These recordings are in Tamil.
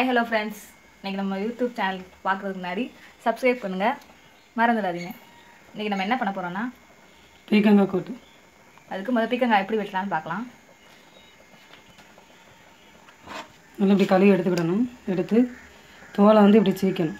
ஹாய் ஹலோ ஃப்ரெண்ட்ஸ் இன்றைக்கி நம்ம யூடியூப் சேனல் பார்க்குறதுக்கு முன்னாடி சப்ஸ்கிரைப் பண்ணுங்கள் மறந்துடாதீங்க இன்றைக்கி நம்ம என்ன பண்ண போகிறோன்னா பீக்கங்காய் கூட்டு அதுக்கு முதல் பீக்கங்காய் எப்படி வெட்டலாம்னு பார்க்கலாம் நல்லா இப்படி கழுவி எடுத்துக்கிடணும் எடுத்து தோலை வந்து இப்படி சீக்கணும்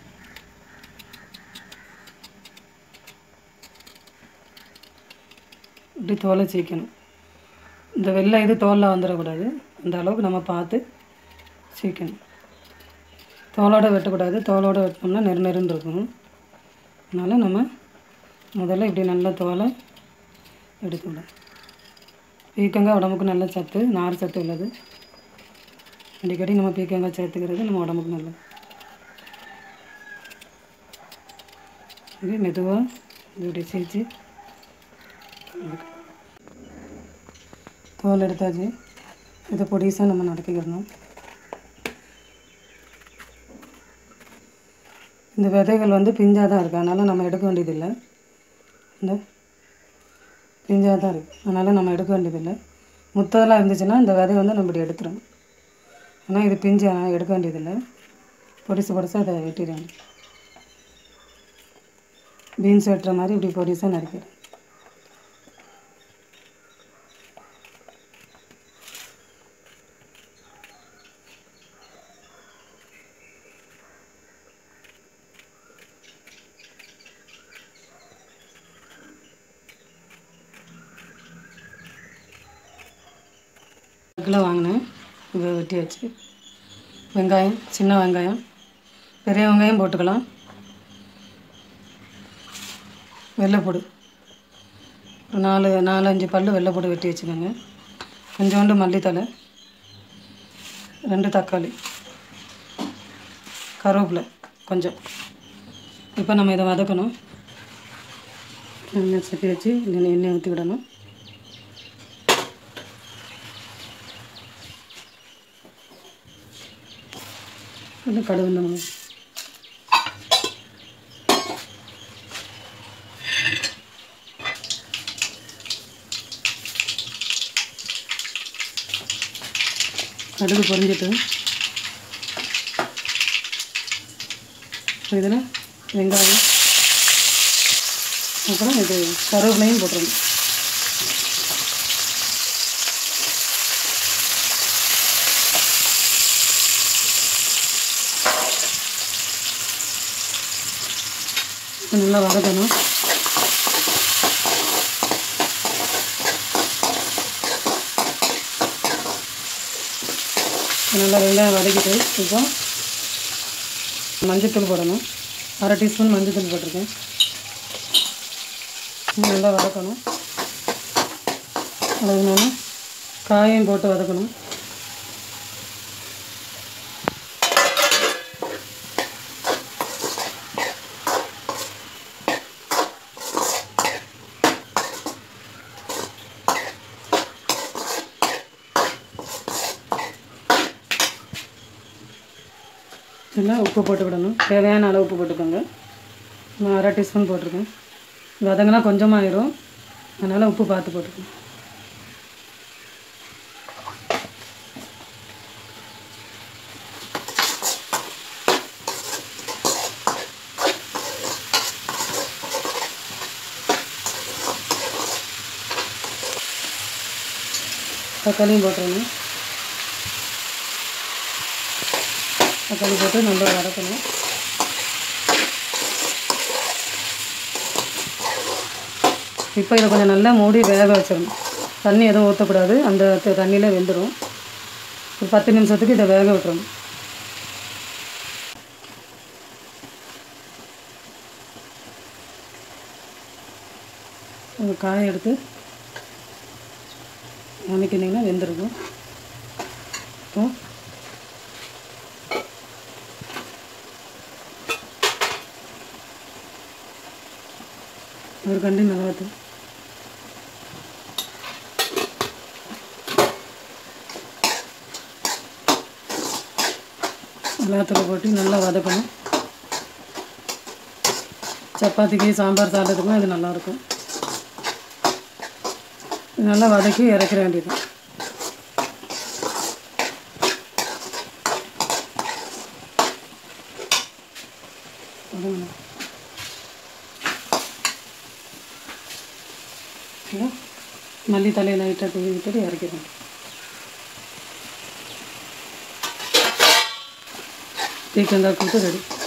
இப்படி தோலை சீக்கணும் இந்த வெள்ளை இது தோலில் வந்துடக்கூடாது அந்த அளவுக்கு நம்ம பார்த்து சீக்கணும் தோலோட வெட்டக்கூடாது தோலோட வெட்டினோம்னா நெரு நெருன்னு இருக்கும் அதனால் நம்ம முதல்ல இப்படி நல்லா தோலை எடுத்துவிடணும் பீக்கங்காய் உடம்புக்கு நல்ல சத்து நார் சத்து உள்ளது அடிக்கடி நம்ம பீக்கங்காய் சேர்த்துக்கிறது நம்ம உடம்புக்கு நல்லது இது மெதுவாக இப்படி சீச்சு தோல் எடுத்தாச்சு இதை பொடிசாக நம்ம நடத்திக்கிடணும் இந்த விதைகள் வந்து பிஞ்சாக தான் இருக்குது அதனால் நம்ம எடுக்க வேண்டியதில்லை இந்த பிஞ்சாக தான் இருக்குது அதனால் நம்ம எடுக்க வேண்டியதில்லை முத்ததெல்லாம் இருந்துச்சுன்னா இந்த விதை வந்து நம்ம இப்படி எடுத்துடணும் ஆனால் இது பிஞ்சு ஆனால் எடுக்க வேண்டியதில்லை பொடிசு பொடிசாக அதை வெட்டிட வேண்டியது பீன்ஸ் வெட்டுற மாதிரி இப்படி பொடிசாக நறுக்கிடும் கிலோ வாங்கினேன் இதை வெட்டி வச்சு வெங்காயம் சின்ன வெங்காயம் பெரிய வெங்காயம் போட்டுக்கலாம் வெள்ளைப்பூடு ஒரு நாலு நாலஞ்சு பல் வெள்ளைப்பூடு வெட்டி வச்சுக்கோங்க கொஞ்சோண்டு மல்லித்தலை ரெண்டு தக்காளி கருவேப்பிலை கொஞ்சம் இப்போ நம்ம இதை வதக்கணும் எண்ணெய் சட்டி வச்சு எண்ணெய் எண்ணெய் ஊற்றி விடணும் கொஞ்சம் கடுகு நம்ம கடுகு பொரிஞ்சிட்டு இதில் வெங்காயம் அப்புறம் இது கருவேப்பிலையும் போட்டுருங்க நல்லா வதக்கணும் நல்லா வெங்காயம் வதக்கிட்டு இப்போ மஞ்சத்தூள் போடணும் அரை டீஸ்பூன் மஞ்சத்தூள் போட்டிருக்கேன் நல்லா வதக்கணும் வதக்கினோன்னா காயும் போட்டு வதக்கணும் இதில் உப்பு போட்டுக்கிடணும் தேவையான அளவு உப்பு போட்டுக்கோங்க நான் அரை டீஸ்பூன் போட்டிருக்கேன் வதங்கினா கொஞ்சமாயிரும் அதனால் உப்பு பார்த்து போட்டுக்கணும் தக்காளியும் போட்டுருங்க தக்காளி போட்டு நல்லா வதக்கணும் இப்போ இதை கொஞ்சம் நல்லா மூடி வேக வச்சிடணும் தண்ணி எதுவும் ஊற்றக்கூடாது அந்த த- தண்ணியில் வெந்துடும் ஒரு பத்து நிமிஷத்துக்கு இதை வேக விட்டுறணும் ஒரு காயை எடுத்து அமைக்கினீங்கன்னா வெந்திருக்கும் இப்போ ஒரு கண்டி மிளகாத்தூள் மிளகாத்தூள் போட்டு நல்லா வதக்கணும் சப்பாத்திக்கு சாம்பார் சாதத்துக்கும் இது நல்லாயிருக்கும் இது நல்லா வதக்கி இறக்கிற வேண்டியது வதங்கணும் ஓகேவா? மல்லி தலையை லைட்டாக தூவி விட்டுட்டு இறக்கிடணும் பீக்கங்காய் கூட்டு ரெடி